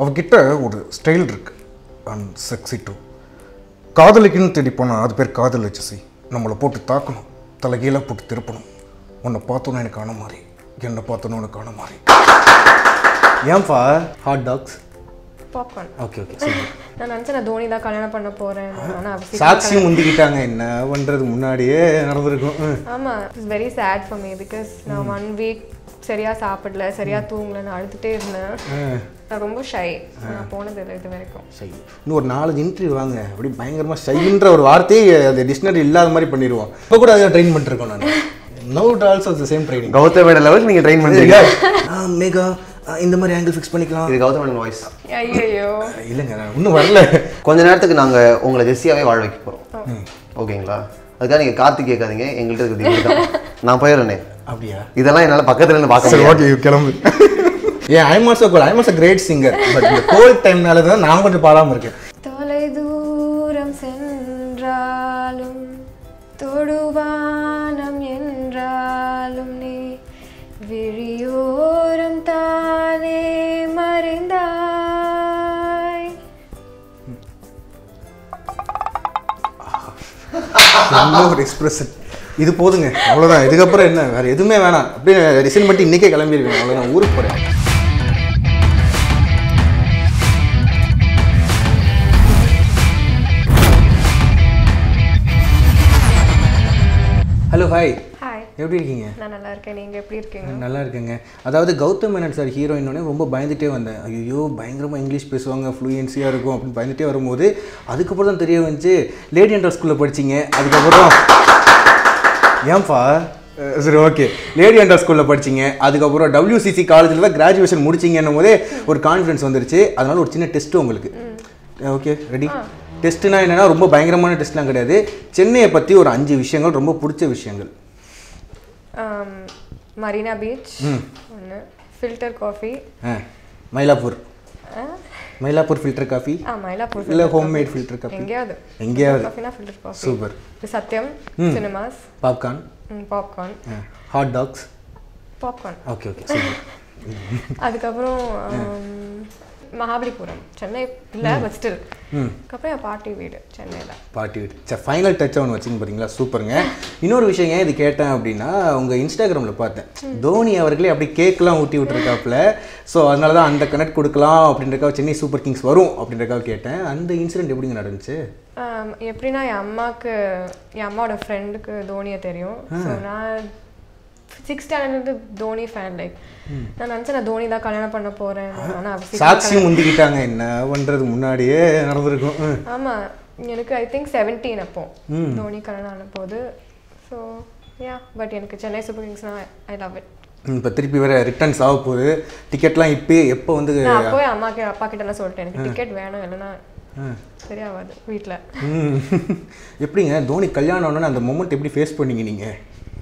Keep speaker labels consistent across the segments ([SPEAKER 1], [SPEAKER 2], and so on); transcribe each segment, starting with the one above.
[SPEAKER 1] அவகிட்ட ஒரு ஸ்டைல் இருக்கு அண்ட் செக்ஸி டூ காதலிக்குன்னு தேடி போனால் அது பேர் காதல் வச்சு நம்மளை போட்டு தாக்கணும் தலைகீழாக போட்டு திருப்பணும் உன்னை பார்த்தோன்னு எனக்கு ஆன மாதிரி என்னை பார்த்தோன்னு உனக்கு ஆன மாதிரி
[SPEAKER 2] ஏன்பா hot dogs
[SPEAKER 3] popcorn
[SPEAKER 2] okay okay சரி
[SPEAKER 3] நான் நினச்சேன் நான் தோனி தான் கல்யாணம் பண்ண போகிறேன் ஆனால்
[SPEAKER 2] சாட்சி முந்திக்கிட்டாங்க என்ன பண்ணுறது முன்னாடியே நடந்திருக்கும் ம்.
[SPEAKER 3] ஆமாம் it's very sad for me because நான் ஒன் வீக் சரியாக சாப்பிடல சரியாக தூங்கல நான் அழுதுகிட்டே இருந்தேன் நான் ரொம்ப ஷை நான் போனது இல்லை இது வரைக்கும்
[SPEAKER 2] ஷை இன்னும் ஒரு நாலஞ்சு இன்டர்வியூ வாங்க அப்படி பயங்கரமாக ஷைன்ற ஒரு வார்த்தையே அது டிக்ஷனரி இல்லாத மாதிரி பண்ணிடுவோம் இப்போ கூட அதை ட்ரெயின் பண்ணிருக்கோம் நான் not also the same training
[SPEAKER 4] கௌதமோட லெவலுக்கு நீங்க ட்ரெயின் பண்ணுறீங்க
[SPEAKER 2] மேகா இந்த மாதிரி ஆங்கிள் ஃபிக்ஸ் பண்ணிக்கலாம்
[SPEAKER 4] இது கௌதமோட வாய்ஸ்
[SPEAKER 3] ஐயோ
[SPEAKER 2] இல்லைங்க நான் இன்னும் வரல
[SPEAKER 4] கொஞ்ச நேரத்துக்கு நாங்க உங்களை ஜெஸ்ஸியாவே வாழ வைக்க போறோம் ஓகேங்களா அதுக்காக நீங்க காத்து கேட்காதீங்க எங்கள்கிட்ட இருக்கிறது இதுதான் நான் போயிடுறேனே
[SPEAKER 2] அப்படியா
[SPEAKER 4] இதெல்லாம் என்னால பக்கத்துல இருந்து பார்க்க
[SPEAKER 2] சரி
[SPEAKER 4] முடியாது
[SPEAKER 2] ஓகே கிளம்பு ஏன் I mass goal I mass great singer but இந்த கோல்ட் டைம்னால தான் நான் கொஞ்சம் பாடாமல் இருக்கேன்
[SPEAKER 3] தொலை தூரம் சென்றாலும் தொடுவானம் என்றாலும் நீ விழியோரம் தானே மறைந்தாய்
[SPEAKER 2] நல்ல ஒரு எக்ஸ்பிரஷன் இது போதுங்க அவ்வளோதான் இதுக்கப்புறம் என்ன வேற எதுவுமே வேணாம் அப்படியே ரிசைன் பண்ணிட்டு இன்னைக்கே கிளம்பிடுவேன் அவ்வளோதான் ஊருக்கு போகிறேன் ஹலோ ஹாய்
[SPEAKER 3] ஹாய்
[SPEAKER 2] எப்படி இருக்கீங்க
[SPEAKER 3] நான் நல்லா இருக்கேன் நீங்கள் எப்படி இருக்கீங்க
[SPEAKER 2] நல்லா இருக்குங்க அதாவது கௌதம் மேனன் சார் ஹீரோயினோடனே ரொம்ப பயந்துட்டே வந்தேன் ஐயோ பயங்கரமாக இங்கிலீஷ் பேசுவாங்க ஃப்ளூயன்சியாக இருக்கும் அப்படின்னு பயந்துட்டே வரும்போது அதுக்கப்புறம் தான் தெரிய வந்துச்சு லேடி அண்டர் ஸ்கூலில் படிச்சீங்க அதுக்கப்புறம் ஏன்பா அஹ் சரி ஓகே லேடி அண்டர் ஸ்கூலில் படிச்சீங்க அதுக்கப்புறம் டபிள்யூசிசி காலேஜில் தான் கிராஜுவேஷன் முடிச்சிங்கன்னும் போதே ஒரு கான்ஃபிடன்ஸ் வந்துருச்சு அதனால ஒரு சின்ன டெஸ்ட்டு உங்களுக்கு ஓகே ரெடி டெஸ்ட்னா என்னன்னா ரொம்ப பயங்கரமான டெஸ்ட்லாம் கிடையாது சென்னையை பற்றி ஒரு அஞ்சு விஷயங்கள் ரொம்ப பிடிச்ச விஷயங்கள்
[SPEAKER 3] ஆம், மரீனா பீச் ஒன்று ஃபில்டர் காஃபி
[SPEAKER 2] ஆ மயிலாப்பூர் மயிலாப்பூர் ஃபில்டர் காஃபி
[SPEAKER 3] ஆ மயிலாப்பூர்
[SPEAKER 2] இல்லை ஹோம்மேட் ஃபில்டர் காஃபி
[SPEAKER 3] எங்கேயாவது
[SPEAKER 2] எங்கேயாவது
[SPEAKER 3] காஃபினா filter coffee
[SPEAKER 2] super
[SPEAKER 3] Sathyam cinemas
[SPEAKER 2] popcorn
[SPEAKER 3] popcorn
[SPEAKER 2] hot dogs
[SPEAKER 3] popcorn
[SPEAKER 2] okay okay super
[SPEAKER 3] அதுக்கப்புறம் ஆம், மகாபலிபுரம் சென்னை இல்லை பட் ஸ்டில் அதுக்கப்புறம் என் பாட்டி வீடு சென்னையில்
[SPEAKER 2] பார்ட்டி வீட் சரி ஃபைனல் டச் ஒன்று வச்சுங்க பார்த்தீங்களா சூப்பருங்க இன்னொரு விஷயம் ஏன் இது கேட்டேன் அப்படின்னா உங்கள் இன்ஸ்டாகிராமில் பார்த்தேன் தோனி அவர்களே அப்படி கேக்லாம் ஊட்டி விட்டுருக்காப்புல ஸோ அதனால தான் அந்த கனெக்ட் கொடுக்கலாம் அப்படின்றக்காக சென்னை சூப்பர் கிங்ஸ் வரும் அப்படின்றக்காக கேட்டேன் அந்த இன்சிடென்ட் எப்படிங்க நடந்துச்சு
[SPEAKER 3] ஆம், எப்படின்னா என் அம்மாவுக்கு என் அம்மாவோட ஃப்ரெண்டுக்கு தோனியை தெரியும் ஸோ நான் சிக்ஸ் ஸ்டாண்டர்ட்லேருந்து தோனி ஃபேன் லைக் நான் நினச்சேன் நான் தோனி தான் கல்யாணம் பண்ண போகிறேன் ஆனால்
[SPEAKER 2] சாட்சி முந்திக்கிட்டாங்க என்ன பண்ணுறது முன்னாடியே நடந்திருக்கும் ம்.
[SPEAKER 3] ஆமாம் எனக்கு ஐ திங்க் செவன்டீன் அப்போ தோனி கல்யாணம் ஆன போது ஸோ யா பட் எனக்கு சென்னை சூப்பர் கிங்ஸ்னா ஐ லவ் இட்
[SPEAKER 2] இப்போ திருப்பி வேற ரிட்டர்ன்ஸ் ஆக போகுது டிக்கெட்லாம் இப்போ எப்போ வந்து
[SPEAKER 3] நான் அப்போவே அம்மா கிட்ட அப்பா கிட்ட எல்லாம் சொல்லிட்டேன் எனக்கு டிக்கெட் வேணும் இல்லைன்னா சரியாகாது வீட்டில்
[SPEAKER 2] ம். எப்படிங்க தோனி கல்யாணம் ஆனோன்னு அந்த மொமெண்ட் எப்படி ஃபேஸ் பண்ணீங்க நீங்கள்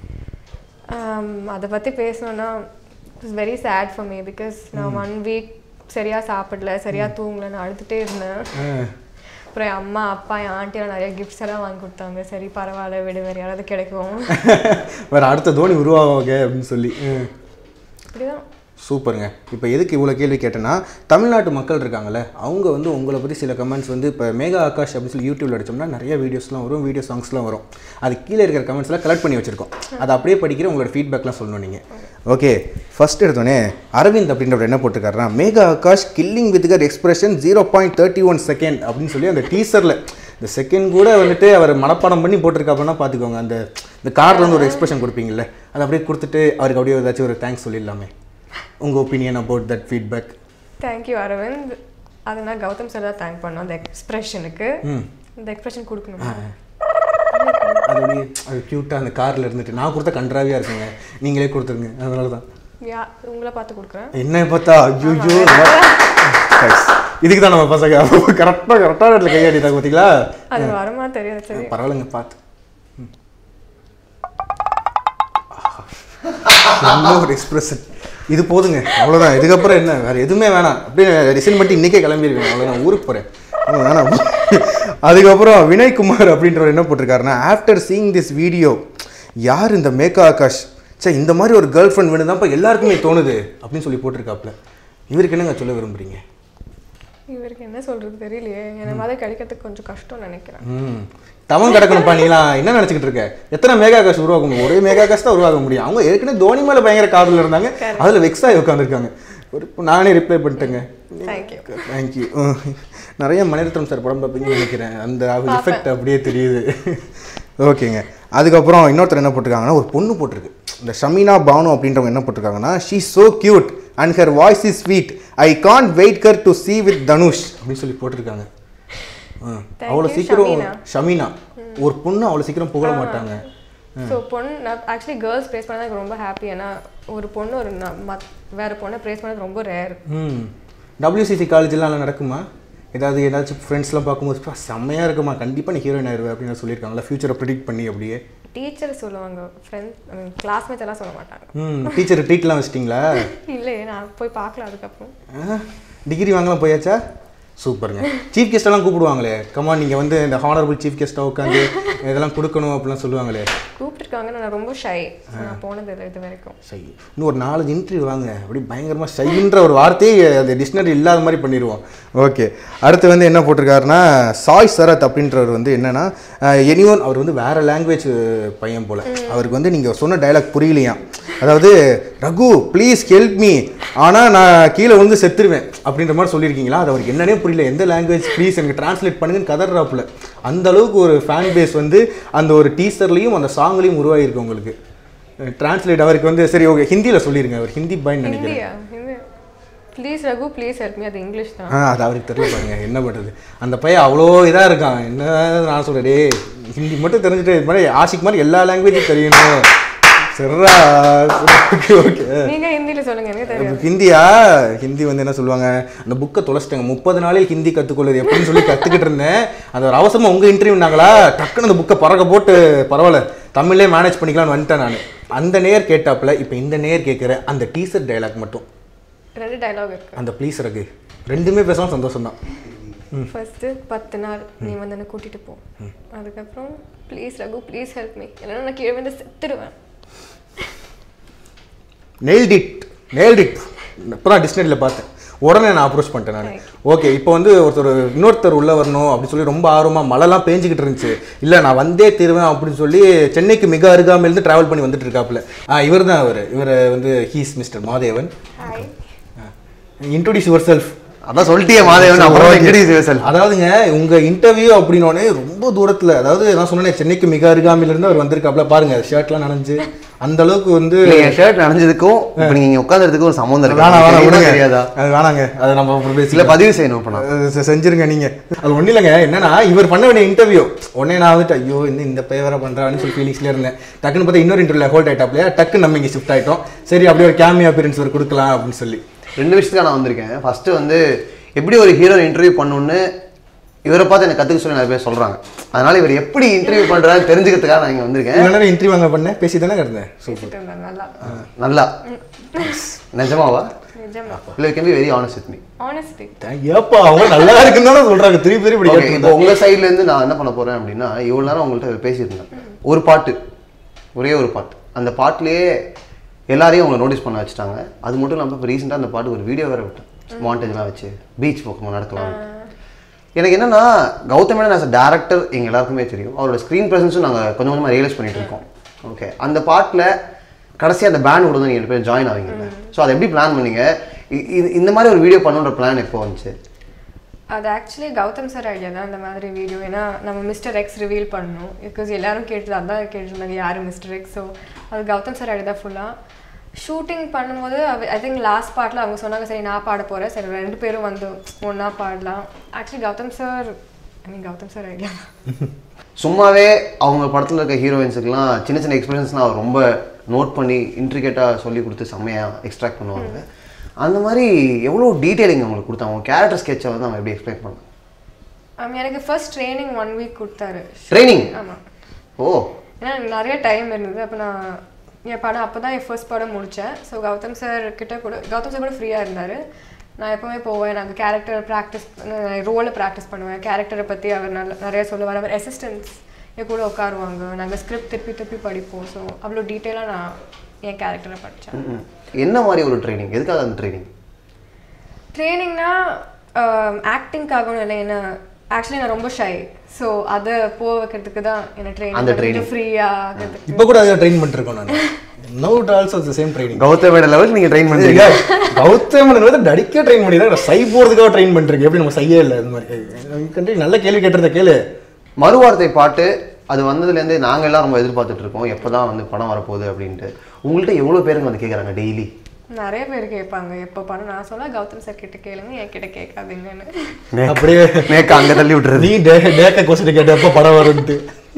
[SPEAKER 3] அதை பற்றி பேசணுன்னா it's very sad for me because நான் ஒன் வீக் சரியாக சாப்பிடல சரியாக தூங்கல நான் அழுதுகிட்டே இருந்தேன் அப்புறம் என் அம்மா அப்பா என் ஆண்டியெல்லாம் நிறைய கிஃப்ட்ஸ் எல்லாம் வாங்கி கொடுத்தாங்க சரி பரவாயில்ல விடு வேறு யாராவது கிடைக்கும்
[SPEAKER 2] வேற அடுத்த தோனி உருவாவாங்க அப்படின்னு சொல்லி ம்.
[SPEAKER 3] இப்படிதான்
[SPEAKER 2] சூப்பருங்க இப்போ எதுக்கு இவ்வளோ கேள்வி கேட்டேன்னா தமிழ்நாட்டு மக்கள் இருக்காங்கல்ல அவங்க வந்து உங்களை பற்றி சில கமெண்ட்ஸ் வந்து இப்போ மேகா ஆகாஷ் அப்படின்னு சொல்லி யூடியூப்ல அடிச்சோம்னா நிறைய வீடியோஸ்லாம் வரும் வீடியோ சாங்ஸ்லாம் வரும் அது கீழே இருக்கிற கமெண்ட்ஸ்லாம் கலெக்ட் பண்ணி வச்சிருக்கோம் அதை அப்படியே படிக்கிற உங்களோட ஃபீட்பேக்லாம் சொல்லணும் நீங்கள் ஓகே ஃபர்ஸ்ட் எடுத்தோடனே அரவிந்த் அப்படின்றவர் என்ன போட்டிருக்காருன்னா Megha Akash killing with her expression zero point thirty one second அப்படின்னு சொல்லி அந்த டீசரில் இந்த செகண்ட் கூட வந்துட்டு அவர் மனப்பாடம் பண்ணி போட்டிருக்காப்புன்னா பார்த்துக்கோங்க அந்த இந்த கார்டில் வந்து ஒரு எக்ஸ்பிரஷன் கொடுப்பீங்கல்ல அதை அப்படியே கொடுத்துட்டு அவருக்கு அப்படியே ஏதாச்சும் ஒரு தேங்க்ஸ் சொல்லிடலாமே உங்கள் opinion about that feedback
[SPEAKER 3] thank you Aravind அது நான் கௌதம் சார் தான் தேங்க் பண்ணோம் அந்த எக்ஸ்பிரஷனுக்கு இந்த எக்ஸ்பிரஷன் கொடுக்கணும்
[SPEAKER 2] அது அப்படியே அது க்யூட்டாக அந்த காரில் இருந்துட்டு நான் கொடுத்த கன்றாவியாக இருக்குங்க நீங்களே கொடுத்துருங்க அதனால தான்
[SPEAKER 3] யா உங்களை பார்த்து கொடுக்குறேன்
[SPEAKER 2] என்ன பார்த்தா ஐயோ இதுக்கு தான் நம்ம பசங்க கரெக்டாக கரெக்டான இடத்துல கையாடிட்டாங்க பார்த்தீங்களா
[SPEAKER 3] அது வருமா தெரியாது சரி
[SPEAKER 2] பரவாயில்லைங்க பார்த்து ம். நல்ல ஒரு எக்ஸ்பிரஷன் இது போதுங்க அவ்வளோதான் இதுக்கப்புறம் என்ன வேறு எதுவுமே வேணாம் அப்படியே ரிசைன் பண்ணிட்டு இன்றைக்கே கிளம்பிடுவேன் அவ்வளோதான் ஊருக்கு போகிறேன் வேணாம் அதுக்கப்புறம் வினய்குமார் அப்படின்றவர் என்ன போட்டிருக்காருன்னா ஆஃப்டர் சீயிங் திஸ் வீடியோ யார் இந்த மேகா ஆகாஷ் சே இந்த மாதிரி ஒரு கேர்ள் ஃப்ரெண்ட் வேணும் தான்ப்பா எல்லாருக்குமே தோணுது அப்படின்னு சொல்லி போட்டிருக்காப்புல இவருக்கு என்னங்க சொல்ல விரும்புறீங்க
[SPEAKER 3] இவருக்கு என்ன சொல்றது தெரியலையே எனக்கு மாதிரி கிடைக்கிறதுக்கு கொஞ்சம் கஷ்டம் நினைக்கிறேன்
[SPEAKER 2] ம் தவம் கிடக்கணும்ப்பா நீலாம் என்ன நினச்சிக்கிட்டு இருக்க எத்தனை மேகா காசு உருவாக்க முடியும் ஒரே மேகா காசு தான் உருவாக்க முடியும் அவங்க ஏற்கனவே தோனி மேலே பயங்கர காதல் இருந்தாங்க அதில் வெக்ஸ் ஆகி உட்காந்துருக்காங்க ஒரு நானே ரிப்ளை பண்ணிட்டேங்க
[SPEAKER 3] தேங்க்யூ
[SPEAKER 2] தேங்க்யூ நிறைய மணிரத்னம் சார் படம் பார்ப்பீங்கன்னு நினைக்கிறேன் அந்த எஃபெக்ட் அப்படியே தெரியுது ஓகேங்க அதுக்கப்புறம் இன்னொருத்தர் என்ன போட்டிருக்காங்கன்னா ஒரு பொண்ணு போட்டிருக்கு இந்த ஷமீனா பானு அப்படின்றவங்க என்ன போட்டிருக்காங்கன்னா she so cute and her voice is sweet I can't wait her to see with Dhanush அப்படின்னு சொல்லி போட்டிருக்காங்க ஆ, அவ்வளோ
[SPEAKER 3] you,
[SPEAKER 2] சீக்கிரம்
[SPEAKER 3] ஷமீனா.
[SPEAKER 2] ஷமீனா ஒரு பொண்ணு அவ்வளோ சீக்கிரம் புகழ மாட்டாங்க
[SPEAKER 3] ஸோ பொண்ணு நான் ஆக்சுவலி கேர்ள்ஸ் ப்ரேஸ் பண்ணது எனக்கு ரொம்ப ஹாப்பி ஏன்னா ஒரு பொண்ணு ஒரு ந- மத் வேற பொண்ணை ப்ரேஸ் பண்ணது ரொம்ப ரேர்
[SPEAKER 2] ம் டபிள்யூசிசி காலேஜ்லாம் நடக்குமா ஏதாவது ஏதாச்சும் ஃப்ரெண்ட்ஸ்லாம் பார்க்கும்போது "பா, செம்மையா இருக்குமா கண்டிப்பாக நீ ஹீரோயின் ஆயிருவே அப்படின்னு சொல்லியிருக்காங்களா ஃபியூச்சரை ப்ரிடிக்ட் பண்ணி அப்படியே
[SPEAKER 3] டீச்சர் சொல்லுவாங்க ஃப்ரெண்ட்ஸ் கிளாஸ்மேட்ஸ் எல்லாம் சொல்ல மாட்டாங்க
[SPEAKER 2] ம் டீச்சர் ட்ரீட்லாம் வச்சிட்டிங்களா
[SPEAKER 3] இல்லையே நான் போய் பார்க்கல அதுக்கப்புறம்
[SPEAKER 2] டிகிரி வாங்கலாம் போயாச்சா சூப்பருங்க சீஃப் கெஸ்ட்டெல்லாம் கூப்பிடுவாங்களே கமா நீங்கள் வந்து இந்த ஹானரபிள் சீஃப் கெஸ்ட்டாக உட்காந்து இதெல்லாம் கொடுக்கணும் அப்படிலாம் சொல்லுவாங்களே
[SPEAKER 3] கூப்பிட்டுருக்காங்க நான் ரொம்ப ஷை நான் போனது இல்லை இது வரைக்கும்
[SPEAKER 2] சை இன்னும் ஒரு நாலஞ்சு இன்டர்வியூ வாங்க அப்படி பயங்கரமாக ஷைன்ற ஒரு வார்த்தையே அந்த டிக்ஷனரி இல்லாத மாதிரி பண்ணிடுவோம் ஓகே அடுத்து வந்து என்ன போட்டிருக்காருன்னா சாய் சரத் அப்படின்றவர் வந்து என்னன்னா எனியோன் அவர் வந்து வேற லாங்குவேஜ் பையன் போல அவருக்கு வந்து நீங்கள் சொன்ன டயலாக் புரியலையாம் அதாவது ரகு ப்ளீஸ் ஹெல்ப் மீ ஆனால் நான் கீழே வந்து செத்துருவேன் அப்படின்ற மாதிரி சொல்லியிருக்கீங்களா அது அவருக்கு என்னன்னே புரியல எந்த லாங்குவேஜ் ப்ளீஸ் எனக்கு டிரான்ஸ்லேட் பண்ணுங்கன்னு கதறாப்புல அந்த அளவுக்கு ஒரு ஃபேன் பேஸ் வந்து அந்த ஒரு டீசர்லையும் அந்த சாங்லையும் உருவாகிருக்கு உங்களுக்கு டிரான்ஸ்லேட் அவருக்கு வந்து சரி ஓகே ஹிந்தியில் சொல்லிருங்க அவர் ஹிந்தி பாயிண்ட் நினைக்கிறேன்
[SPEAKER 3] ஹிந்தியா Hindi please Raghu please help me அது இங்கிலீஷ் தான்
[SPEAKER 2] ஆ அது அவருக்கு தெரியல பாருங்க என்ன பண்ணுறது அந்த பையன் அவ்வளோ இதாக இருக்கான் என்ன நான் சொல்கிறேன் டேய் ஹிந்தி மட்டும் தெரிஞ்சுட்டு இது மாதிரி ஆஷிக் மாதிரி எல்லா லாங்குவேஜும் தெரியணும் சரிடா ஓகே ஓகே
[SPEAKER 3] நீங்க ஹிந்தியில சொல்லுங்க எனக்கு தெரியும்
[SPEAKER 2] ஹிந்தியா ஹிந்தி வந்து என்ன சொல்லுவாங்க அந்த புக்கை தொலைச்சிட்டாங்க முப்பது நாளில் ஹிந்தி கற்றுக்கொள்வது எப்படின்னு சொல்லி கற்றுக்கிட்டு இருந்தேன் அது ஒரு அவசரமாக உங்கள் இன்டர்வியூனாங்களா டக்குன்னு அந்த புக்கை பறக்க போட்டு பரவாயில்ல தமிழ்லே மேனேஜ் பண்ணிக்கலாம்னு வந்துட்டேன் நான் அந்த நேர் கேட்டாப்புல இப்போ இந்த நேர் கேட்குற அந்த டீசர் டைலாக் மட்டும்
[SPEAKER 3] ரெண்டு டைலாக் இருக்கு
[SPEAKER 2] அந்த ப்ளீஸ் இருக்கு ரெண்டுமே பேசலாம் சந்தோஷம் தான்
[SPEAKER 3] ஃபர்ஸ்ட் பத்து நாள் நீ வந்து என்ன கூட்டிட்டு போ அதுக்கப்புறம் please Raghu please help me இல்லைன்னா நான் கீழே வந்து செத்துருவேன்
[SPEAKER 2] நெயில்ட் இட் நெயில்ட் இட் இப்போ தான் டிக்ஷனரியில் பார்த்தேன் உடனே நான் அப்ரோச் பண்ணிட்டேன் நான் ஓகே இப்போ வந்து ஒருத்தர் இன்னொருத்தர் உள்ள வரணும் அப்படின்னு சொல்லி ரொம்ப ஆர்வமாக மழைலாம் பேஞ்சிக்கிட்டு இருந்துச்சு இல்லை நான் வந்தே தருவேன் அப்படின்னு சொல்லி சென்னைக்கு மிக அருகாமையிலேருந்து ட்ராவல் பண்ணி வந்துட்டு இருக்காப்புல ஆ இவர் தான் அவர் இவர் வந்து he's mister Madhavan
[SPEAKER 3] hi
[SPEAKER 2] introduce yourself
[SPEAKER 4] அதான் சொல்லிட்டியே மாதேவன் அப்புறம் இன்ட்ரடியூஸ் யுவர்
[SPEAKER 2] அதாவதுங்க உங்க இன்டர்வியூ அப்படின்னோடனே ரொம்ப தூரத்துல அதாவது நான் சொன்னேன் சென்னைக்கு மிக அருகாமையில இருந்து அவர் வந்திருக்காப்ல பாருங்க ஷர்ட்லாம் நனைஞ்சு அந்த அளவுக்கு வந்து
[SPEAKER 4] நீங்க ஷர்ட் நனைஞ்சதுக்கும் இப்போ நீங்க இங்க உட்கார்ந்ததுக்கும் ஒரு சம்மந்தம் இருக்கு
[SPEAKER 2] வேணாம் வேணாம்
[SPEAKER 4] தெரியுமா,
[SPEAKER 2] விடுங்க
[SPEAKER 4] தெரியாதா
[SPEAKER 2] அது வேணாங்க அதை நம்ம அப்புறம்
[SPEAKER 4] இல்ல
[SPEAKER 2] பேசிக்கலாம்
[SPEAKER 4] பதிவு செய்யணும் இப்போ நான்
[SPEAKER 2] அது செ- செஞ்சிருங்க நீங்க அது ஒன்றும் இல்லைங்க என்னன்னா இவர் பண்ண வேண்டிய இன்டர்வியூ உடனே நான் வந்துட்டு ஐயோ இந்த இந்த பையன் வேற பண்றான்னு சொல்லி ஃபீலிங்ஸ்ல இருந்தேன் டக்குன்னு பார்த்தா இன்னொரு இன்டர்வியூல ஹோல்ட் ஆயிட்டாப்லையா டக்குன்னு நம்ம இங்கே ஷிஃப்ட் ஆயிட்டோம் சரி அப்படியே ஒரு கேமி அப்பியரன்ஸ் ஒரு கொடுக்கலாம் அப்படின்னு சொல்லி
[SPEAKER 4] ரெண்டு விஷயத்துக்காக நான் வந்திருக்கேன் ஃபர்ஸ்ட் வந்து எப்படி ஒரு ஹீரோ இன்டர்வியூ பண்ணணும்னு இவரை பார்த்து எனக்கு கற்றுக்க சொல்லி நிறைய பேர் சொல்றாங்க அதனால இவர் எப்படி இன்டர்வியூ பண்றாரு தெரிஞ்சுக்கிறதுக்காக நான் இங்க வந்திருக்கேன்
[SPEAKER 2] இவ்வளோ நேரம் இன்டர்வியூ அங்கே பண்ணேன் பேசி தானே இருந்தேன்
[SPEAKER 3] பேசிட்டு இருந்தேன் நல்லா
[SPEAKER 4] நல்லா நிஜமாவா
[SPEAKER 3] நிஜமா
[SPEAKER 4] இல்லை can be very honest with me
[SPEAKER 3] honesty
[SPEAKER 2] ஏப்பா அவங்க நல்லா இருக்குன்னு தானே சொல்றாங்க திருப்பி திருப்பி இப்படி
[SPEAKER 4] ஓகே
[SPEAKER 2] கேட்டு
[SPEAKER 4] இப்போ உங்க சைடுல இருந்து நான் என்ன பண்ண போறேன் அப்படின்னா இவ்வளவு நேரம் உங்கள்கிட்ட பேசியிருந்தேன் ஒரு பாட்டு ஒரே ஒரு பாட்டு அந்த பாட்டுலயே எல்லாரையும் உங்களை நோட்டீஸ் பண்ண வச்சுட்டாங்க அது மட்டும் இல்லாமல் இப்போ ரீசெண்டாக அந்த பாட்டு ஒரு வீடியோ வேற விட்டேன் மாண்டேஜ்லாம் வச்சு பீச் பக்கம் நடத்துவாங்க எனக்கு என்னன்னா கௌதம் மேனன் ஆஸ் டேரக்டர் எங்க எல்லாருக்குமே தெரியும் அவரோட ஸ்க்ரீன் ப்ரெசன்ஸும் நாங்கள் கொஞ்சம் கொஞ்சமாக ரியலைஸ் பண்ணிட்டு இருக்கோம் ஓகே அந்த பாட்டில் கடைசி அந்த பேண்ட் கூட தான் நீங்கள் பேர் ஜாயின் ஆவீங்க ஸோ அதை எப்படி பிளான் பண்ணீங்க இ- இது- இந்த மாதிரி ஒரு வீடியோ பண்ணுன்ற பிளான் எப்போ வந்துச்சு
[SPEAKER 3] அது ஆக்சுவலி கௌதம் சார் ஐடியா தான் இந்த மாதிரி வீடியோ ஏன்னா நம்ம மிஸ்டர் எக்ஸ் ரிவீல் பண்ணணும் பிகாஸ் எல்லாரும் கேட்டது அதான் கேட்டிருந்தாங்க யார் மிஸ்டர் எக்ஸ் ஸோ அது கௌதம் சார் ஐடியா தான் ஃபுல்லாக ஷூட்டிங் பண்ணும்போது ஐ திங்க் லாஸ்ட் பார்ட்டில் அவங்க சொன்னாங்க சரி நான் பாட போகிறேன் சரி ரெண்டு பேரும் வந்து ஒன்றா பாடலாம் actually Gautham sir I mean Gautham sir idea
[SPEAKER 4] சும்மாவே அவங்க படத்தில் இருக்க ஹீரோயின்ஸுக்கெல்லாம் சின்ன சின்ன எக்ஸ்பீரியன்ஸ்லாம் அவர் ரொம்ப நோட் பண்ணி இன்ட்ரிகேட்டாக சொல்லி கொடுத்து செம்மையாக எக்ஸ்ட்ராக்ட் பண்ணுவாங்க அந்த மாதிரி எவ்வளோ டீட்டெயிலிங் அவங்களுக்கு கொடுத்தாங்க அவங்க கேரக்டர் ஸ்கெட்சை வந்து அவங்க எப்படி எக்ஸ்பிளைன் பண்ணாங்க
[SPEAKER 3] Um, எனக்கு ஃபர்ஸ்ட் ட்ரைனிங் ஒன் வீக் கொடுத்தாரு
[SPEAKER 4] ட்ரைனிங்
[SPEAKER 3] ஆமாம்
[SPEAKER 4] ஓ
[SPEAKER 3] ஏன்னா எனக்கு நிறைய டைம் இருந்தது அப்போ நான் என் படம் அப்போ தான் என் ஃபர்ஸ்ட் படம் முடித்தேன் ஸோ கௌதம் சார் கிட்ட கூட கௌதம் சார் கூட ஃப்ரீயாக இருந்தார் நான் எப்போவுமே போவேன் நாங்கள் கேரக்டர் ப்ராக்டிஸ் ரோலை ப்ராக்டிஸ் பண்ணுவேன் கேரக்டரை பற்றி அவர் நல்ல நிறைய சொல்லுவார் அவர் அசிஸ்டன்ஸ் என் கூட உட்காருவாங்க நாங்கள் ஸ்கிரிப்ட் திருப்பி திருப்பி படிப்போம் ஸோ அவ்வளோ டீட்டெயிலாக நான் என் கேரக்டரை படித்தேன்
[SPEAKER 4] ம். என்ன மாதிரி ஒரு ட்ரைனிங் எதுக்காக அந்த ட்ரைனிங்
[SPEAKER 3] ட்ரைனிங்னா ஆக்டிங்காகவும் இல்லை என்ன ஆக்சுவலி நான் ரொம்ப ஷை ஸோ அதை போக வைக்கிறதுக்கு தான் என்ன
[SPEAKER 4] அந்த
[SPEAKER 3] ட்ரெயின்
[SPEAKER 4] training.
[SPEAKER 3] ஃப்ரீயாக ஆகுது
[SPEAKER 2] இப்போ கூட அதை ட்ரெயின் பண்ணிருக்கோம் நான் not also the same training
[SPEAKER 4] கௌதமோட லெவலுக்கு நீங்க ட்ரெயின் பண்றீங்க
[SPEAKER 2] கௌதமன் வந்து நடிக்க ட்ரெயின் பண்ணி தான் சை போகிறதுக்காக ட்ரெயின் பண்ணிருக்கேன் எப்படி நம்ம சையே இல்லை அது மாதிரி கண்டி நல்ல கேள்வி கேட்டிருந்த கேளு
[SPEAKER 4] மறுவார்த்தை பாட்டு அது வந்ததுலேருந்து நாங்க எல்லாம் ரொம்ப எதிர்பார்த்துட்டு இருக்கோம் எப்பதான் வந்து படம் வரப்போகுது அப்படின்ட்டு உங்கள்கிட்ட எவ்வளவு பேருங்க வந்து கேக்குறாங்க டெய்லி
[SPEAKER 3] நிறைய பேர் கேட்பாங்க எப்போ படம் நான் சொல்ல கௌதம் சார் கிட்ட கேளுங்க என் கிட்ட கேட்காதீங்கன்னு
[SPEAKER 2] அப்படியே
[SPEAKER 4] மேக்க அங்க தள்ளி விட்டுறது
[SPEAKER 2] நீ டே டேக்க கொஸ்டின் கேட்ட எப்போ படம் வரும்ட்டு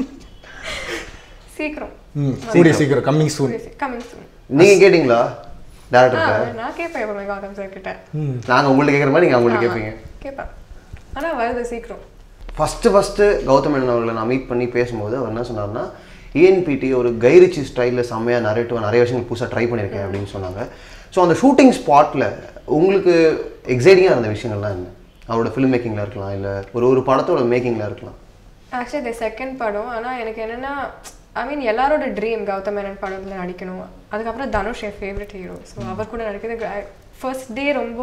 [SPEAKER 3] சீக்கிரம்
[SPEAKER 2] ம் கூடிய சீக்கிரம் கம்மிங் சூன்
[SPEAKER 3] கமிங் சூன்
[SPEAKER 4] நீங்க கேட்டீங்களா டேரக்டர்கிட்ட
[SPEAKER 3] நான் கேட்பேன் எப்பவுமே கௌதம் சார் கிட்ட
[SPEAKER 4] நாங்க உங்கள்ட்ட கேட்குற மாதிரி நீங்க அவங்கள்ட்ட கேட்பீங்க
[SPEAKER 3] கேட்பேன் ஆனா வருது சீக்கிரம்
[SPEAKER 4] ஃபஸ்ட்டு ஃபஸ்ட்டு கௌதம் மேனன் அவர்களை நான் மீட் பண்ணி பேசும்போது அவர் என்ன சொன்னார்னா இஎன்பிடி ஒரு கைரிச்சி ஸ்டைலில் செம்மையாக நிறைய நிறைய விஷயங்கள் புதுசாக ட்ரை பண்ணியிருக்கேன் அப்படின்னு சொன்னாங்க ஸோ அந்த ஷூட்டிங் ஸ்பாட்டில் உங்களுக்கு எக்ஸைட்டிங்காக இருந்த விஷயங்கள்லாம் என்ன அவரோட ஃபிலிம் மேக்கிங்கில் இருக்கலாம் இல்லை ஒரு ஒரு படத்தோட மேக்கிங்கில் இருக்கலாம்
[SPEAKER 3] ஆக்சுவலி இது செகண்ட் படம் ஆனா எனக்கு என்னன்னா ஐ மீன் எல்லாரோட ட்ரீம் கௌதம் மேனன் படத்துல நடிக்கணும் அதுக்கப்புறம் தனுஷ் என் ஃபேவரட் ஹீரோ ஸோ அவர் கூட நடிக்கிறது ஃபர்ஸ்ட் டே ரொம்ப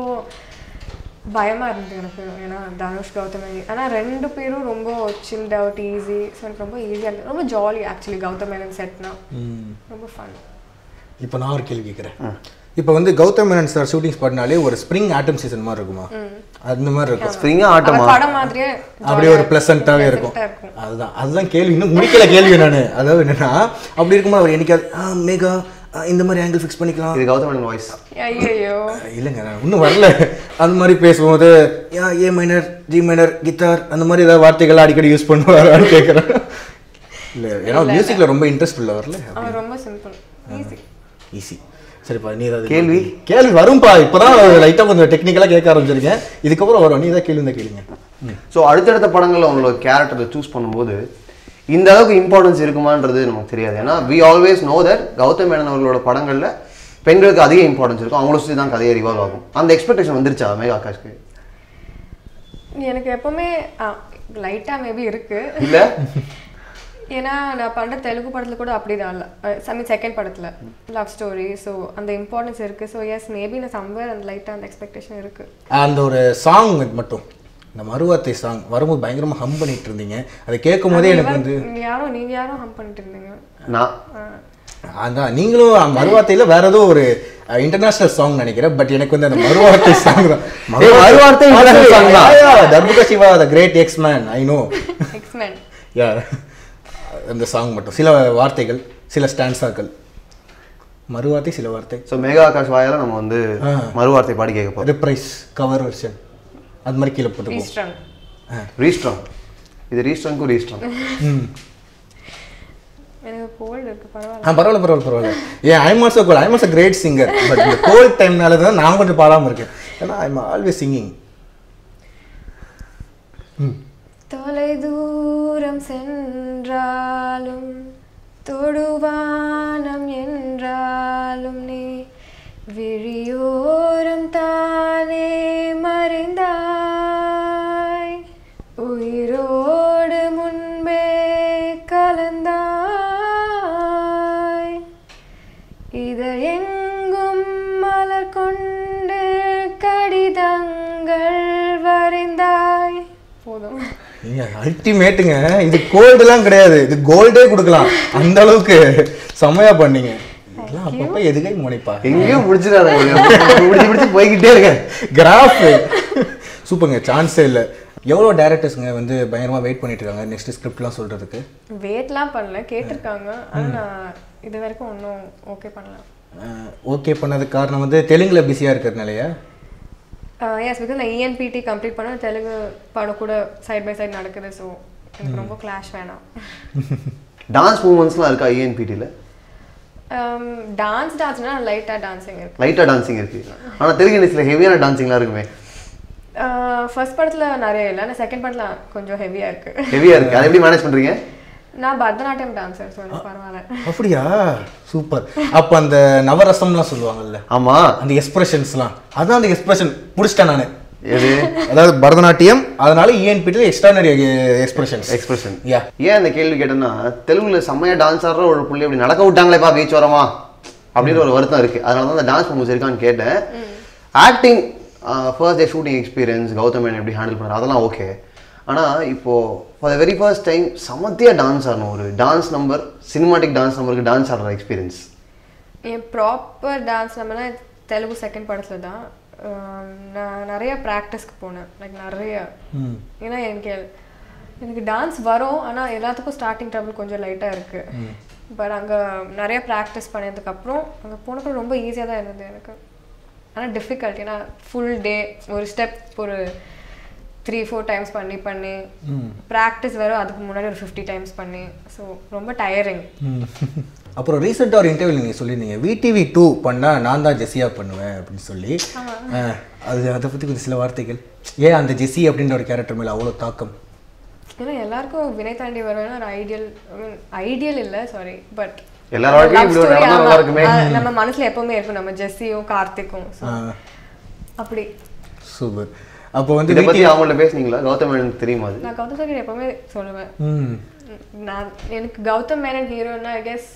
[SPEAKER 3] பயமா இருந்தது எனக்கு ஏன்னா தனுஷ் கௌதம் மேனன் ஆனா ரெண்டு பேரும் ரொம்ப சில்ட் அவுட் ஈஸி ஸோ எனக்கு ரொம்ப ஈஸியாக இருந்தது ரொம்ப ஜாலி ஆக்சுவலி கௌதம் மேனன் செட்னா ரொம்ப ஃபன்
[SPEAKER 2] இப்போ நான் ஒரு கேள்வி கேட்குறேன் இப்போ வந்து கௌதம் மேனன் சார் ஷூட்டிங் ஸ்பாட்னாலே ஒரு ஸ்ப்ரிங் ஆட்டம் சீசன் மாதிரி இருக்குமா அந்த மாதிரி இருக்கும்
[SPEAKER 4] ஸ்ப்ரிங்காக ஆட்டமா
[SPEAKER 3] அவர் படம் மாதிரியே
[SPEAKER 2] அப்படியே ஒரு ப்ளசண்ட்டாகவே இருக்கும்
[SPEAKER 3] pleasant-ஆ இருக்கும்
[SPEAKER 2] அதுதான் அதுதான் கேள்வி இன்னும் முடிக்கல கேள்வி நான் அதாவது என்னன்னா அப்படி இருக்கும்போது அவர் என்னைக்காவது ஆ மேகா ஆ, இந்த மாதிரி ஆங்கிள் ஃபிக்ஸ் பண்ணிக்கலாம்
[SPEAKER 4] இது கௌதம் மேனன் வாய்ஸ்
[SPEAKER 3] ஐயோ
[SPEAKER 2] இல்லைங்க நான் இன்னும் வரல அந்த மாதிரி பேசும்போது ya A minor G minor guitar அந்த மாதிரி ஏதாவது வார்த்தைகள் அடிக்கடி யூஸ் பண்ணுவாரான்னு கேட்குறேன் இல்லை ஏன்னா மியூசிக்கில் ரொம்ப இன்ட்ரெஸ்ட் இல்லை வரல
[SPEAKER 3] அவர் ரொம்ப சிம்பிள் ஈஸி
[SPEAKER 2] ஈஸி சரிப்பா நீ ஏதாவது
[SPEAKER 4] கேள்வி?
[SPEAKER 2] கேள்வி வரும்பா இப்போதான் லைட்டாக கொஞ்சம் டெக்னிக்கலாக கேட்க ஆரம்பிச்சிருக்கேன் இதுக்கப்புறம் வரும் நீ ஏதாவது கேள்வி இருந்தால் கேளுங்க ம்.
[SPEAKER 4] ஸோ அடுத்தடுத்த படங்களில் உங்களோட கேரக்டரை சூஸ் பண்ணும்போது இந்த அளவுக்கு இம்பார்ட்டன்ஸ் இருக்குமான்றது நமக்கு தெரியாது ஏன்னா we always know that Gautham Menon அவர்களோட படங்களில் பெண்களுக்கு அதிக இம்பார்ட்டன்ஸ் இருக்கும் அவங்கள சுற்றி தான் கதையை ரிவால்வ் ஆகும் அந்த எக்ஸ்பெக்டேஷன் வந்துருச்சா மேகா ஆகாஷ்க்கு
[SPEAKER 3] எனக்கு எப்பவுமே லைட்டா மேபி இருக்கு
[SPEAKER 4] இல்லை
[SPEAKER 3] ஏன்னா நான் பண்ற தெலுங்கு படத்துல கூட அப்படிதான் இல்லை ஐ மீன் செகண்ட் படத்துல லவ் ஸ்டோரி ஸோ அந்த இம்பார்ட்டன்ஸ் இருக்கு ஸோ எஸ் மேபி நான் சம்வேர் அந்த லைட்டா அந்த எக்ஸ்பெக்டேஷன் இருக்கு
[SPEAKER 2] அந்த ஒரு சாங் மட்டும் இந்த மறுவார்த்தை சாங் வரும்போது பயங்கரமா ஹம் பண்ணிட்டு இருந்தீங்க அதை கேட்கும் போதே எனக்கு வந்து
[SPEAKER 3] நீங்க யாரும் நீங்க யாரும் ஹம் பண்ணிட்டு இருந்தீங்க
[SPEAKER 4] நான்
[SPEAKER 2] அதான் நீங்களும் மறுவார்த்தையில வேற ஏதோ ஒரு இன்டர்நேஷனல் சாங் நினைக்கிறேன் பட் எனக்கு வந்து அந்த மறுவார்த்தை சாங் தான்
[SPEAKER 4] ஏய், மறுவார்த்தை international song தான்.
[SPEAKER 2] தர்முக Siva the great X man I know
[SPEAKER 3] X man
[SPEAKER 2] ya அந்த சாங் மட்டும் சில வார்த்தைகள் சில ஸ்டான்ஸாக்கள் மறுவார்த்தை சில வார்த்தை
[SPEAKER 4] ஸோ மேகா ஆகாஷ் வாயால நம்ம வந்து
[SPEAKER 2] ஆ.
[SPEAKER 4] மறுவார்த்தை பாடி கேட்க போகிறோம்
[SPEAKER 2] ரிப்ரைஸ் கவர் வெர்ஷன் அது மாதிரி கீழே போட்டுருக்கோம்
[SPEAKER 3] ஈஸ்ட்ரன்
[SPEAKER 4] ரீஸ்ட்ராங் இது ரீஸ்ட்ராங்க்கும் ரீஸ்ட்ராங்
[SPEAKER 2] ம்
[SPEAKER 3] எனக்கு கோல்டு இருக்கு பரவாயில்ல
[SPEAKER 2] ஆ பரவாயில்ல பரவாயில்ல பரவாயில்ல ஏன் I'm also goal I'm also great singer but இந்த கோல்ட் டைம்னால தான் நான் கொஞ்சம் பாடாமல் இருக்கேன் ஏன்னா ஐம் ஆல்வேஸ் சிங்கிங்
[SPEAKER 3] தொலை தூரம் சென்றாலும் தொடுவானம் என்றாலும் நீ விழியோரம் தானே மறைந்தாய் உயிரோடு முன்பே கலந்தாய் இதழெங்கும் மலர் கொண்டு கடிதங்கள் வரைந்தாய் போதும்
[SPEAKER 2] நீங்க அல்டிமேட்டுங்க இது கோல்டுலாம் கிடையாது இது கோல்டே கொடுக்கலாம் அந்த அளவுக்கு செம்மையா பண்ணீங்க இதெல்லாம் அப்பப்போ எதுக்கை முனைப்பா
[SPEAKER 4] எங்கேயும் முடிச்சிடாத முடிச்சு முடிச்சு போய்கிட்டே இருக்கேன்
[SPEAKER 2] கிராஃப் சூப்பருங்க சான்ஸே இல்லை எவ்வளோ டேரக்டர்ஸுங்க வந்து பயங்கரமாக வெயிட் பண்ணிட்டு இருக்காங்க நெக்ஸ்ட் ஸ்கிரிப்ட்லாம் சொல்கிறதுக்கு
[SPEAKER 3] வெயிட்லாம் பண்ணல கேட்டிருக்காங்க ஆனால் நான் இது வரைக்கும் ஒன்றும் ஓகே பண்ணல
[SPEAKER 2] ஓகே பண்ணதுக்கு காரணம் வந்து தெலுங்குல பிஸியாக இருக்கிறதுனாலயா
[SPEAKER 3] எஸ் பிகாஸ் நான் இஎன்பிடி கம்ப்ளீட் பண்ண தெலுங்கு படம் கூட சைட் பை சைடு நடக்குது ஸோ எனக்கு ரொம்ப கிளாஷ் வேணாம்
[SPEAKER 4] டான்ஸ் மூமெண்ட்ஸ்லாம் இருக்கா இஎன்பிடியில்
[SPEAKER 3] டான்ஸ் டான்ஸ்னா லைட்டாக டான்ஸிங் இருக்கு
[SPEAKER 4] லைட்டாக டான்சிங் இருக்கு ஆனால் தெலுங்கு இண்டஸ்ட்ரியில் ஹெவியான டான்சிங்லாம் இருக்குமே
[SPEAKER 3] ஃபர்ஸ்ட் படத்தில் நிறைய இல்லை ஆனால் செகண்ட் படத்தில் கொஞ்சம் ஹெவியாக இருக்கு
[SPEAKER 4] ஹெவியாக இருக்கு அதை எப்படி மேனேஜ் பண்ணுறீங்க
[SPEAKER 3] நான் பரதநாட்டியம் டான்ஸர் ஸோ எனக்கு பரவாயில்ல
[SPEAKER 2] அப்படியா சூப்பர் அப்போ அந்த நவரசம்லாம் சொல்லுவாங்கல்ல
[SPEAKER 4] ஆமாம்
[SPEAKER 2] அந்த எக்ஸ்பிரஷன்ஸ்லாம் அதான் அந்த எக்ஸ்பிரஷன் பிடிச்சிட்டேன் நான்
[SPEAKER 4] எது
[SPEAKER 2] அதாவது பரதநாட்டியம் அதனால இஎன்பிடியில் எக்ஸ்ட்ரானரி எக்ஸ்பிரஷன்ஸ்
[SPEAKER 4] எக்ஸ்பிரஷன்
[SPEAKER 2] யா
[SPEAKER 4] ஏன் அந்த கேள்வி கேட்டேன்னா தெலுங்குல செம்மையா டான்ஸ் ஆடுற ஒரு புள்ளி அப்படி நடக்க விட்டாங்களேப்பா பீச் வரமா அப்படின்னு ஒரு வருத்தம் இருக்கு அதனால தான் அந்த டான்ஸ் மூவ்ஸ் இருக்கான்னு கேட்டேன் acting first day shooting experience Gautham Menon எப்படி ஹேண்டில் பண்ணுறது அதெல்லாம் ஓகே ஆனால் இப்போது for the very first time சமத்தியாக டான்ஸ் ஆடணும் ஒரு டான்ஸ் நம்பர் சினிமாட்டிக் டான்ஸ் நம்பருக்கு டான்ஸ் ஆடுற எக்ஸ்பீரியன்ஸ்
[SPEAKER 3] என் ப்ராப்பர் டான்ஸ் நம்மனா தெலுங்கு செகண்ட் படத்தில் தான் ஆம், நான் நிறைய ப்ராக்டிஸ்க்கு போனேன் லைக் நிறைய ஏன்னா எனக்கு எல்- எனக்கு டான்ஸ் வரும் ஆனால் எல்லாத்துக்கும் ஸ்டார்டிங் ட்ரபிள் கொஞ்சம் லைட்டாக இருக்குது பட் அங்கே நிறைய ப்ராக்டிஸ் பண்ணதுக்கப்புறம் அங்கே போனப்போ ரொம்ப ஈஸியாக தான் இருந்தது எனக்கு ஆனால் டிஃபிகல்ட் ஏன்னா ஃபுல் டே ஒரு ஸ்டெப் ஒரு த்ரீ ஃபோர் டைம்ஸ் பண்ணி பண்ணி ப்ராக்டிஸ் வேறு அதுக்கு முன்னாடி ஒரு ஃபிஃப்டி டைம்ஸ் பண்ணி ஸோ ரொம்ப டயரிங்
[SPEAKER 2] அப்புறம் ரீசெண்டாக ஒரு இன்டர்வியூ நீங்கள் சொல்லியிருந்தீங்க விடிவி டூ பண்ணால் நான் தான் ஜெஸ்ஸியாக பண்ணுவேன் அப்படின்னு சொல்லி அஹ், அது அதை பற்றி கொஞ்சம் சில வார்த்தைகள் ஏன் அந்த ஜெஸ்ஸி அப்படின்ற ஒரு கேரக்டர் மேலே அவ்வளோ தாக்கம்
[SPEAKER 3] ஏன்னா எல்லாருக்கும் வினை தாண்டி வருவேன் ஒரு ஐடியல் ஐ மீன் ஐடியல் இல்லை சாரி பட்
[SPEAKER 4] எல்லார் வாழ்க்கையும் இப்படி ஒரு நடந்தா நல்லா இருக்குமே.
[SPEAKER 3] நம்ம மனசுல எப்பவுமே இருக்கும் நம்ம ஜெஸ்ஸியும் கார்த்திக்கும் so அப்படி
[SPEAKER 2] சூப்பர் அப்போ வந்து
[SPEAKER 4] இதை பற்றி அவங்கள்ட்ட பேசுனீங்களா கௌதம் மேனனுக்கு தெரியுமா அது
[SPEAKER 3] நான் கௌதம் சார் எப்பவுமே சொல்லுவேன்
[SPEAKER 2] ம்
[SPEAKER 3] நான் எனக்கு கௌதம் மேனன் ஹீரோன்னா ஐ கெஸ்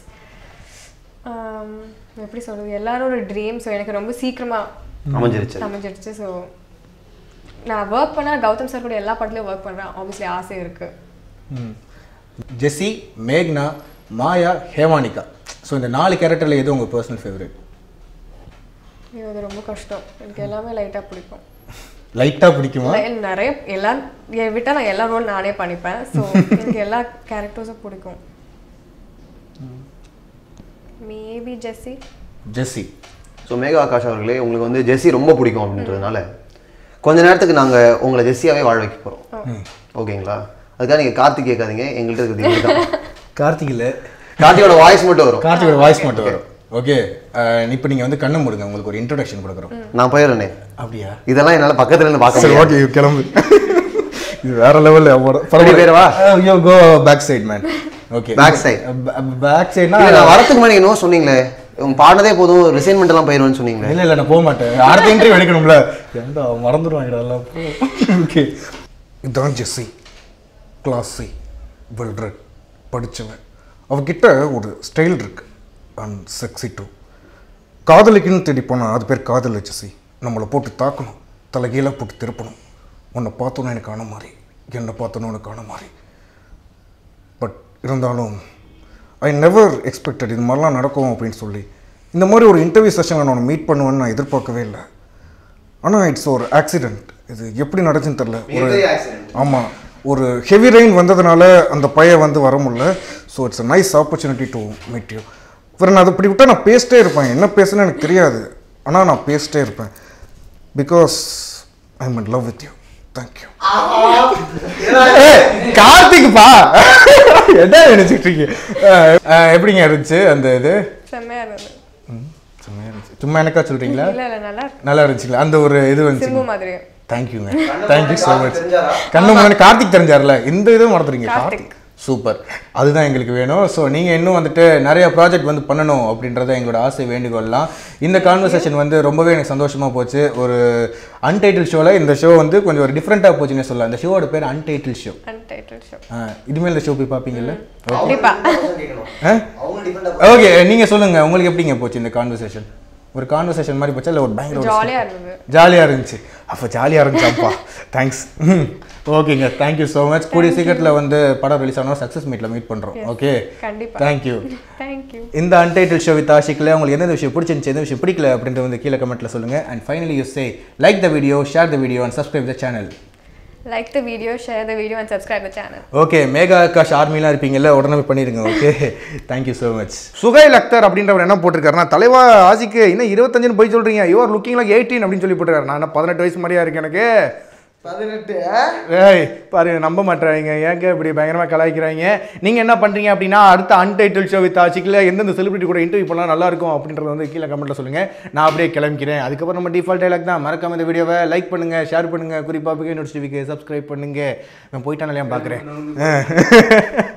[SPEAKER 3] எப்படி சொல்றது எல்லாரும் ஒரு ட்ரீம் ஸோ எனக்கு ரொம்ப சீக்கிரமா
[SPEAKER 4] அமைஞ்சிருச்சு
[SPEAKER 3] அமைஞ்சிடுச்சு ஸோ நான் ஒர்க் பண்ணா கௌதம் சார் கூட எல்லா படத்துலையும் ஒர்க் பண்ணுறேன் ஆப்வியஸ்லி ஆசை இருக்கு
[SPEAKER 2] ம். ஜெஸ்ஸி மேக்னா மாயா ஹேவானிகா ஸோ இந்த நாலு கேரக்டரில் எது உங்கள் பர்சனல் ஃபேவரட்
[SPEAKER 3] ஐயோ, அது ரொம்ப கஷ்டம் எனக்கு எல்லாமே லைட்டாக பிடிக்கும்
[SPEAKER 2] லைட்டாக பிடிக்குமா
[SPEAKER 3] இல்ல, நிறைய எல்லா என் விட்டா நான் எல்லா ரோல் நானே பண்ணிப்பேன் ஸோ எனக்கு எல்லா கேரக்டர்ஸும் பிடிக்கும் maybe Jessie
[SPEAKER 2] Jessie
[SPEAKER 4] so Megha Akash அவர்களே உங்களுக்கு வந்து ஜெஸ்ஸி ரொம்ப பிடிக்கும் அப்படின்றதுனால கொஞ்ச நேரத்துக்கு நாங்கள் உங்களை ஜெஸ்ஸியாவே வாழ வைக்க போகிறோம் ஓகேங்களா அதுக்காக நீங்கள் கார்த்திக் கேட்காதீங்க எங்கள்கிட்ட இருக்குது இவரு தான்
[SPEAKER 2] கார்த்திகில்
[SPEAKER 4] கார்த்திகோட வாய்ஸ் மட்டும் வரும்
[SPEAKER 2] கார்த்திகோட வாய்ஸ் மட்டும் வரும் ஓகே இப்போ நீங்கள் வந்து கண்ணை மூடுங்க உங்களுக்கு ஒரு இன்ட்ரடக்ஷன் கொடுக்குறோம்
[SPEAKER 4] நான் போயிடுறேனே
[SPEAKER 2] அப்படியா
[SPEAKER 4] இதெல்லாம் என்னால் பக்கத்துல இருந்து பார்க்க
[SPEAKER 1] சரி
[SPEAKER 4] முடியாது
[SPEAKER 1] ஓகே கிளம்பு இது வேற லெவலில்
[SPEAKER 4] ரெண்டு பேர் வா
[SPEAKER 2] yo go back side man okay
[SPEAKER 4] Back side.
[SPEAKER 2] Back சைட்னா
[SPEAKER 4] இல்ல, நான் வரதுக்கு முன்னாடி என்னவோ சொன்னீங்களே உங்க பாடினதே போதும் ரிசைன்மெண்ட் எல்லாம் போயிருவேன்னு சொன்னீங்களே
[SPEAKER 2] இல்லை இல்லை நான் போக மாட்டேன் அடுத்த இன்டர்வியூ எடுக்கணும்ல எந்த மறந்துடுவாங்க எல்லாம் ஓகே
[SPEAKER 1] இதுதான் ஜெஸ்ஸி கிளாஸி வெல்ரெட் படித்தவன் அவகிட்ட ஒரு ஸ்டைல் இருக்கு அண்ட் செக்ஸி டூ காதலிக்குன்னு தேடி போனால் அது பேர் காதல் ஜெஸ்ஸி நம்மளை போட்டு தாக்கணும் தலைகீழாக போட்டு திருப்பணும் உன்னை பார்த்தோன்னு எனக்கு ஆன மாதிரி என்னை பார்த்தோன்னு உனக்கு ஆன மாதிரி பட் இருந்தாலும் ஐ நெவர் எக்ஸ்பெக்டட் இது மாதிரிலாம் நடக்கும் அப்படின்னு சொல்லி இந்த மாதிரி ஒரு இன்டர்வியூ செஷனில் நான் மீட் பண்ணுவேன்னு நான் எதிர்பார்க்கவே இல்லை ஆனால் இட்ஸ் ஒரு ஆக்சிடெண்ட் இது எப்படி நடந்துச்சுன்னு தெரில ஒரு ஆமாம் ஒரு ஹெவி ரெயின் வந்ததுனால அந்த பையன் வந்து வர முடியல so it's a nice opportunity to meet you வேறு நான் அதை இப்படி விட்டால் நான் பேசிட்டே இருப்பேன் என்ன பேசுன்னு எனக்கு தெரியாது ஆனால் நான் பேசிட்டே இருப்பேன் because I am in love with you thank you
[SPEAKER 2] கார்த்திக்ப்பா என்ன நினைச்சிட்டு இருக்கீங்க அஹ், அஹ், எப்படிங்க இருந்துச்சு அந்த இது
[SPEAKER 3] செம்மையா இருந்தது
[SPEAKER 2] சும்மா இருந்துச்சு சும்மா எனக்கா சொல்றீங்களா
[SPEAKER 3] இல்ல இல்ல நல்லா இருக்கு.
[SPEAKER 2] நல்லா இருந்துச்சுங்களா அந்த ஒரு இது வந்துச்சு
[SPEAKER 3] சிம்பு மாதிரி
[SPEAKER 2] தேங்க்யூங்க தேங்க்யூ ஸோ மச் கண்ணு முன்னாடி கார்த்திக் தெரிஞ்சார்ல இந்த இதுவும் மறந்துறீங்க
[SPEAKER 3] கார்த்திக்.
[SPEAKER 2] கார்த்திக் சூப்பர் அதுதான் எங்களுக்கு வேணும் ஸோ நீங்கள் இன்னும் வந்துட்டு நிறைய ப்ராஜெக்ட் வந்து பண்ணணும் அப்படின்றத எங்களோட ஆசை வேண்டுகோள்லாம் இந்த கான்வர்சேஷன் வந்து ரொம்பவே எனக்கு சந்தோஷமாக போச்சு ஒரு அன்டைட்டில் ஷோவில் இந்த ஷோ வந்து கொஞ்சம் ஒரு டிஃப்ரெண்ட்டாக போச்சுன்னு சொல்லலாம் அந்த ஷோவோட பேர் அன்டைட்டில் ஷோ
[SPEAKER 3] அன்டைட்டில் ஷோ
[SPEAKER 2] இனிமேல் இந்த ஷோ போய் பார்ப்பீங்கல்ல
[SPEAKER 3] கண்டிப்பா
[SPEAKER 2] ஓகே நீங்கள் சொல்லுங்கள் உங்களுக்கு எப்படிங்க போச்சு இந்த கான்வர்சேஷன் ஒரு கான்வர்சேஷன் மாதிரி போச்சா இல்லை ஒரு பயங்கர
[SPEAKER 3] ஜாலியா இருந்தது
[SPEAKER 2] ஜாலியாக இருந்துச்சு அப்போ ஜாலியாக இருந்துச்சாப்பா தேங்க்ஸ் ஓகேங்க தேங்க்யூ ஸோ மச் கூடிய சீக்கிரத்தில் வந்து படம் ரிலீஸ் ஆனால் சக்ஸஸ் மீட்டில் மீட் பண்ணுறோம் ஓகே
[SPEAKER 3] கண்டிப்பா
[SPEAKER 2] தேங்க்யூ
[SPEAKER 3] தேங்க்யூ
[SPEAKER 2] இந்த அன்டைட்டில் ஷோ வித் ஆஷிக்கில் உங்களுக்கு எந்த விஷயம் பிடிச்சிருந்துச்சு எந்த விஷயம் பிடிக்கல அப்படின்றது வந்து கீழே கமெண்ட்டில் சொல்லுங்கள் and finally you say like the video share the video and subscribe the channel
[SPEAKER 3] like the video share the video and subscribe the channel
[SPEAKER 2] okay Megha Akash ஆர்மிலாம் இருப்பீங்கல்ல உடனே போய் பண்ணிடுங்க okay thank you so much
[SPEAKER 1] Suhail Akhtar அப்படின்றவர் என்ன போட்டிருக்காருன்னா தலைவா ஆசிக்கு இன்னும் இருபத்தஞ்சுன்னு போய் சொல்றீங்க யுவர் லுக்கிங் லைக் எயிட்டீன் அப்படின்னு சொல்லி போட்டிருக்காரு நான் என்ன பதினெட்டு வயசு மாதிரியா இருக்கு எனக்கு
[SPEAKER 2] பதினெட்டு
[SPEAKER 1] ஏய் பாரு நம்ப மாட்டேறாங்க ஏங்க இப்படி பயங்கரமாக கலாய்க்கிறாங்க நீங்கள் என்ன பண்ணுறீங்க அப்படின்னா அடுத்த அன்டைட்டில் ஷோ வித் ஆச்சிக்கில் எந்தெந்த செலிபிரிட்டி கூட இன்டர்வியூ பண்ணால் நல்லா இருக்கும் அப்படின்றத வந்து கீழே கமெண்ட்டில் சொல்லுங்கள் நான் அப்படியே கிளம்பிக்கிறேன் அதுக்கப்புறம் நம்ம டிஃபால்ட் டைலாக் தான் மறக்காம இந்த வீடியோவை லைக் பண்ணுங்கள் ஷேர் பண்ணுங்கள் குறிப்பாக பிகை நோட்ஸ் டிவிக்கு சப்ஸ்கிரைப் பண்ணுங்கள் நான் போயிட்டானே பார்க்குறேன்